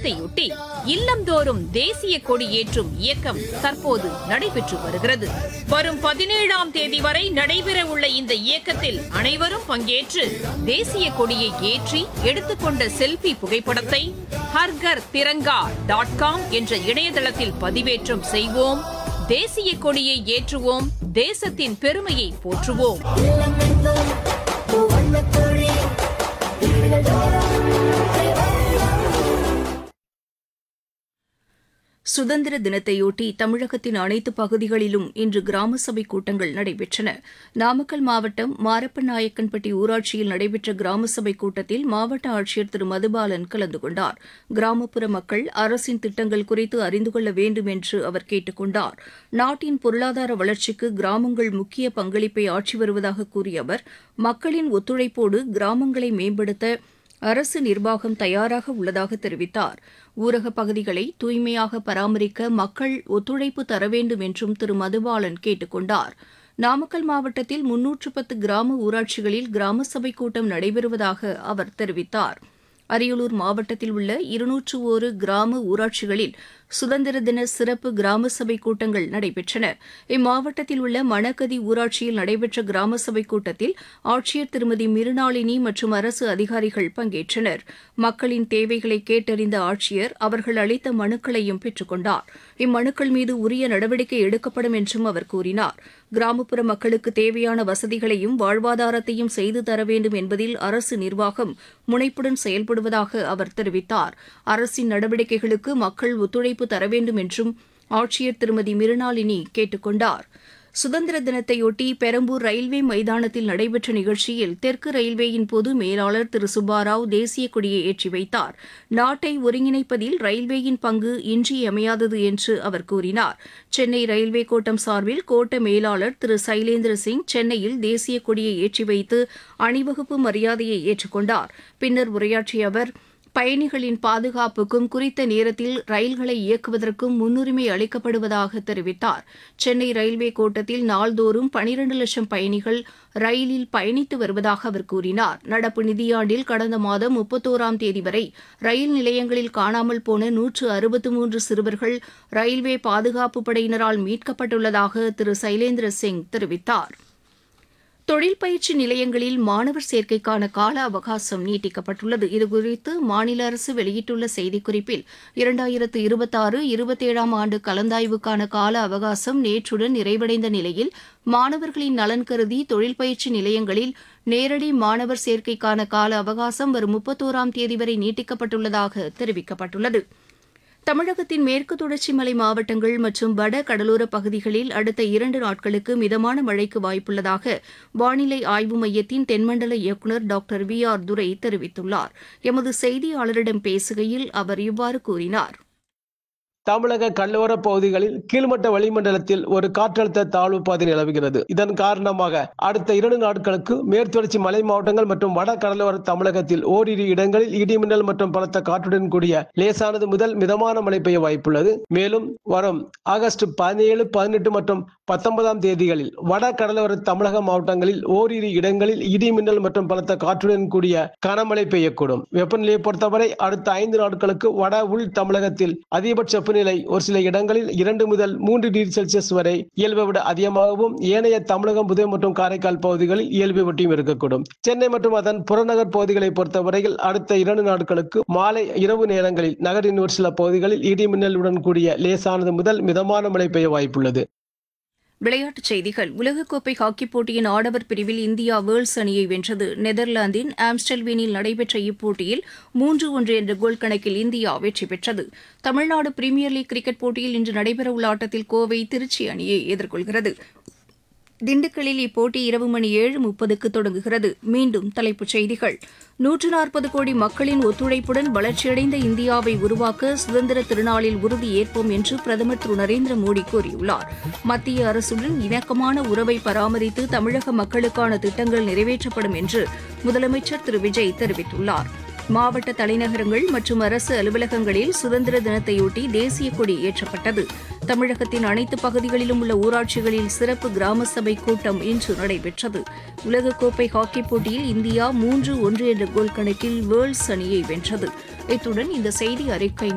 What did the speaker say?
தினத்தையொட்டி இல்லந்தோறும் தேசிய கொடி ஏற்றும் இயக்கம் தற்போது நடைபெற்று வருகிறது வரும் பதினேழாம் தேதி வரை நடைபெறவுள்ள இந்த இயக்கத்தில் அனைவரும் பங்கேற்று தேசிய கொடியை ஏற்றி எடுத்துக்கொண்ட செல்ஃபி புகைப்படத்தை ஹர்கர் திரங்கா டாட் காம் என்ற இணையதளத்தில் பதிவேற்றம் செய்வோம் தேசிய கொடியை ஏற்றுவோம் தேசத்தின் பெருமையை போற்றுவோம் சுதந்திர தினத்தையொட்டி தமிழகத்தின் அனைத்து பகுதிகளிலும் இன்று கிராம சபை கூட்டங்கள் நடைபெற்றன நாமக்கல் மாவட்டம் மாரப்பநாயக்கன்பட்டி ஊராட்சியில் நடைபெற்ற கிராம சபை கூட்டத்தில் மாவட்ட ஆட்சியர் திரு மதுபாலன் கலந்து கொண்டார் கிராமப்புற மக்கள் அரசின் திட்டங்கள் குறித்து அறிந்து கொள்ள வேண்டும் என்று அவர் கேட்டுக் கொண்டார் நாட்டின் பொருளாதார வளர்ச்சிக்கு கிராமங்கள் முக்கிய பங்களிப்பை ஆற்றி வருவதாக கூறிய அவர் மக்களின் ஒத்துழைப்போடு கிராமங்களை மேம்படுத்த அரசு நிர்வாகம் தயாராக உள்ளதாக தெரிவித்தார் ஊரகப் பகுதிகளை தூய்மையாக பராமரிக்க மக்கள் ஒத்துழைப்பு தர வேண்டும் என்றும் திரு மதுபாலன் கேட்டுக் கொண்டார் நாமக்கல் மாவட்டத்தில் முன்னூற்று பத்து கிராம ஊராட்சிகளில் கிராம சபை கூட்டம் நடைபெறுவதாக அவர் தெரிவித்தார் அரியலூர் மாவட்டத்தில் உள்ள இருநூற்று ஒரு கிராம ஊராட்சிகளில் சுதந்திர தின சிறப்பு கிராம சபை கூட்டங்கள் நடைபெற்றன இம்மாவட்டத்தில் உள்ள மணக்கதி ஊராட்சியில் நடைபெற்ற கிராம சபை கூட்டத்தில் ஆட்சியர் திருமதி மிருணாளினி மற்றும் அரசு அதிகாரிகள் பங்கேற்றனர் மக்களின் தேவைகளை கேட்டறிந்த ஆட்சியர் அவர்கள் அளித்த மனுக்களையும் பெற்றுக் கொண்டார் இம்மனுக்கள் மீது உரிய நடவடிக்கை எடுக்கப்படும் என்றும் அவர் கூறினார் கிராமப்புற மக்களுக்கு தேவையான வசதிகளையும் வாழ்வாதாரத்தையும் செய்து தர வேண்டும் என்பதில் அரசு நிர்வாகம் முனைப்புடன் செயல்படுவதாக அவர் தெரிவித்தார் அரசின் நடவடிக்கைகளுக்கு மக்கள் ஒத்துழைப்பு தர வேண்டும் என்றும் ஆட்சியர் திருமதி மிருணாளினி கேட்டுக் கொண்டார் சுதந்திர தினத்தையொட்டி பெரம்பூர் ரயில்வே மைதானத்தில் நடைபெற்ற நிகழ்ச்சியில் தெற்கு ரயில்வேயின் பொது மேலாளர் திரு சுப்பாராவ் தேசிய கொடியை ஏற்றி வைத்தார் நாட்டை ஒருங்கிணைப்பதில் ரயில்வேயின் பங்கு இன்றியமையாதது என்று அவர் கூறினார் சென்னை ரயில்வே கோட்டம் சார்பில் கோட்ட மேலாளர் திரு சைலேந்திர சிங் சென்னையில் தேசிய கொடியை ஏற்றி வைத்து அணிவகுப்பு மரியாதையை ஏற்றுக்கொண்டார் பின்னர் உரையாற்றிய அவர் பயணிகளின் பாதுகாப்புக்கும் குறித்த நேரத்தில் ரயில்களை இயக்குவதற்கும் முன்னுரிமை அளிக்கப்படுவதாக தெரிவித்தார் சென்னை ரயில்வே கோட்டத்தில் நாள்தோறும் பனிரண்டு லட்சம் பயணிகள் ரயிலில் பயணித்து வருவதாக அவர் கூறினார் நடப்பு நிதியாண்டில் கடந்த மாதம் முப்பத்தோராம் தேதி வரை ரயில் நிலையங்களில் காணாமல் போன நூற்று அறுபத்து மூன்று சிறுவர்கள் ரயில்வே பாதுகாப்பு படையினரால் மீட்கப்பட்டுள்ளதாக திரு சைலேந்திர சிங் தெரிவித்தார் தொழில் பயிற்சி நிலையங்களில் மாணவர் சேர்க்கைக்கான கால அவகாசம் நீட்டிக்கப்பட்டுள்ளது இதுகுறித்து மாநில அரசு வெளியிட்டுள்ள செய்திக்குறிப்பில் இரண்டாயிரத்து இருபத்தாறு இருபத்தேழாம் ஆண்டு கலந்தாய்வுக்கான கால அவகாசம் நேற்றுடன் நிறைவடைந்த நிலையில் மாணவர்களின் நலன் கருதி தொழில் பயிற்சி நிலையங்களில் நேரடி மாணவர் சேர்க்கைக்கான கால அவகாசம் வரும் முப்பத்தோராம் தேதி வரை நீட்டிக்கப்பட்டுள்ளதாக தெரிவிக்கப்பட்டுள்ளது தமிழகத்தின் மேற்கு தொடர்ச்சி மலை மாவட்டங்கள் மற்றும் வட கடலோர பகுதிகளில் அடுத்த இரண்டு நாட்களுக்கு மிதமான மழைக்கு வாய்ப்புள்ளதாக வானிலை ஆய்வு மையத்தின் தென்மண்டல இயக்குநர் டாக்டர் வி ஆர் துரை தெரிவித்துள்ளார் எமது செய்தியாளரிடம் பேசுகையில் அவர் இவ்வாறு கூறினார் தமிழக கடலோர பகுதிகளில் கீழ்மட்ட வளிமண்டலத்தில் ஒரு காற்றழுத்த தாழ்வு பாதை நிலவுகிறது இதன் காரணமாக அடுத்த இரண்டு நாட்களுக்கு மேற்தொடர்ச்சி மலை மாவட்டங்கள் மற்றும் வட கடலோர தமிழகத்தில் ஓரிரு இடங்களில் இடிமின்னல் மற்றும் பலத்த காற்றுடன் கூடிய லேசானது முதல் மிதமான மழை பெய்ய வாய்ப்புள்ளது மேலும் வரும் ஆகஸ்ட் பதினேழு பதினெட்டு மற்றும் பத்தொன்பதாம் தேதிகளில் வட கடலோர தமிழக மாவட்டங்களில் ஓரிரு இடங்களில் இடிமின்னல் மற்றும் பலத்த காற்றுடன் கூடிய கனமழை பெய்யக்கூடும் வெப்பநிலையை பொறுத்தவரை அடுத்த ஐந்து நாட்களுக்கு வட உள் தமிழகத்தில் அதிகபட்ச வெப்பநிலை ஒரு சில இடங்களில் இரண்டு முதல் மூன்று டிகிரி செல்சியஸ் வரை இயல்பை விட அதிகமாகவும் ஏனைய தமிழகம் புதுவை மற்றும் காரைக்கால் பகுதிகளில் இயல்பை ஒட்டியும் இருக்கக்கூடும் சென்னை மற்றும் அதன் புறநகர் பகுதிகளை பொறுத்தவரையில் அடுத்த இரண்டு நாட்களுக்கு மாலை இரவு நேரங்களில் நகரின் ஒரு சில பகுதிகளில் இடி மின்னலுடன் கூடிய லேசானது முதல் மிதமான மழை பெய்ய வாய்ப்புள்ளது விளையாட்டுச் செய்திகள் உலகக்கோப்பை ஹாக்கிப் போட்டியின் ஆடவர் பிரிவில் இந்தியா வேர்ல்ஸ் அணியை வென்றது நெதர்லாந்தின் ஆம்ஸ்டல்வீனில் நடைபெற்ற இப்போட்டியில் மூன்று ஒன்று என்ற கோல் கணக்கில் இந்தியா வெற்றி பெற்றது தமிழ்நாடு பிரீமியர் லீக் கிரிக்கெட் போட்டியில் இன்று நடைபெறவுள்ள ஆட்டத்தில் கோவை திருச்சி அணியை எதிர்கொள்கிறது திண்டுக்கல்லில் இப்போட்டி இரவு மணி ஏழு முப்பதுக்கு தொடங்குகிறது மீண்டும் தலைப்புச் செய்திகள் நூற்று நாற்பது கோடி மக்களின் ஒத்துழைப்புடன் வளர்ச்சியடைந்த இந்தியாவை உருவாக்க சுதந்திர திருநாளில் உறுதி ஏற்போம் என்று பிரதமர் திரு நரேந்திர மோடி கூறியுள்ளார் மத்திய அரசுடன் இணக்கமான உறவை பராமரித்து தமிழக மக்களுக்கான திட்டங்கள் நிறைவேற்றப்படும் என்று முதலமைச்சர் திரு விஜய் தெரிவித்துள்ளார் மாவட்ட தலைநகரங்கள் மற்றும் அரசு அலுவலகங்களில் சுதந்திர தினத்தையொட்டி தேசிய கொடி ஏற்றப்பட்டது தமிழகத்தின் அனைத்து பகுதிகளிலும் உள்ள ஊராட்சிகளில் சிறப்பு கிராம சபை கூட்டம் இன்று நடைபெற்றது உலகக்கோப்பை ஹாக்கிப் போட்டியில் இந்தியா மூன்று ஒன்று என்ற கோல் கணக்கில் வேர்ல்ஸ் அணியை வென்றது இத்துடன் இந்த செய்தி அறிக்கை